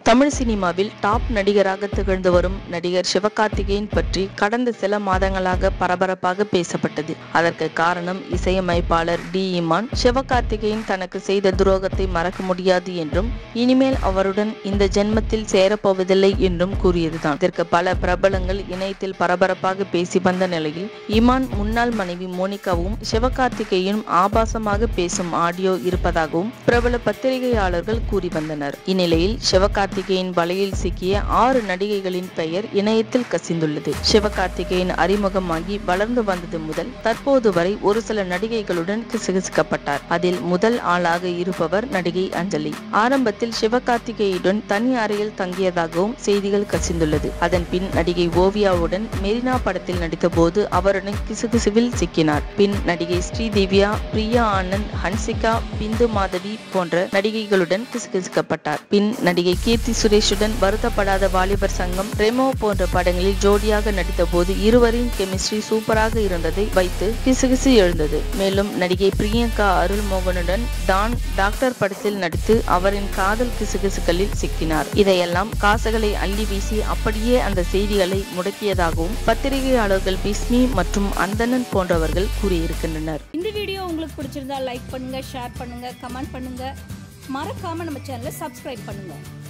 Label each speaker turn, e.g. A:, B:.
A: தமிழ் சினிமாவில் டாப் நடிகராக திகழ்ந்து வரும் நடிகர் சிவகார்த்திகேயன் பற்றி கடந்த சில மாதங்களாக பரபரப்பாக பேசப்பட்டது அதற்கு காரணம் இசையமைப்பாளர் டி இமான் சிவகார்த்திகேயன் தனக்கு செய்த துரோகத்தை மறக்க முடியாது என்றும் இனிமேல் அவருடன் இந்த ஜென்மத்தில் சேரப்போவதில்லை என்றும் கூறியதுதான் இதற்கு பல பிரபலங்கள் இணையத்தில் பரபரப்பாக பேசி வந்த நிலையில் இமான் முன்னாள் மனைவி மோனிகாவும் சிவகார்த்திகேயனும் ஆபாசமாக பேசும் ஆடியோ இருப்பதாகவும் பிரபல பத்திரிகையாளர்கள் கூறி வந்தனர் இந்நிலையில் சிவகார்த்திகேயன் வலையில் சிக்கிய ஆறு நடிகைகளின் பெயர் இணையத்தில் கசிந்துள்ளது சிவகார்த்திகேயன் அறிமுகமாகி வளர்ந்து வந்தது முதல் தற்போது வரை ஒரு சில நடிகைகளுடன் கிசுகிசுக்கப்பட்டார் அதில் முதல் ஆளாக இருப்பவர் நடிகை அஞ்சலி ஆரம்பத்தில் சிவகார்த்திகேயுடன் தனி அறையில் தங்கியதாகவும் செய்திகள் கசிந்துள்ளது அதன் பின் நடிகை ஓவியாவுடன் மெரினா படத்தில் நடித்தபோது அவருடன் கிசுகிசுவில் சிக்கினார் பின் நடிகை ஸ்ரீதிவ்யா பிரியா ஆனந்த் ஹன்சிகா பிந்து மாதவி போன்ற நடிகைகளுடன் கிசுகிசுக்கப்பட்டார் பின் நடிகை கீர்த்தி சுரேஷுடன் வருத்தப்படாத வாலிபர் சங்கம் ரெமோ போன்ற படங்களில் ஜோடியாக நடித்தபோது இருவரின் கெமிஸ்ட்ரி சூப்பராக இருந்ததை வைத்து கிசுகிசு எழுந்தது மேலும் நடிகை பிரியங்கா அருள்மோகனுடன் டான் டாக்டர் படத்தில் நடித்து அவரின் காதல் கிசுகிசுகளில் சிக்கினார் இதையெல்லாம் காசுகளை அள்ளி வீசி அப்படியே அந்த செய்திகளை முடக்கியதாகவும் பத்திரிகையாளர்கள் பிஸ்மி மற்றும் அந்தணன் போன்றவர்கள் கூறியிருக்கின்றனர்
B: இந்த வீடியோ உங்களுக்கு பிடிச்சிருந்தா லைக் பண்ணுங்க ஷேர் பண்ணுங்க கமெண்ட் பண்ணுங்க மறக்காம நம்ம சேனலை சப்ஸ்கிரைப் பண்ணுங்க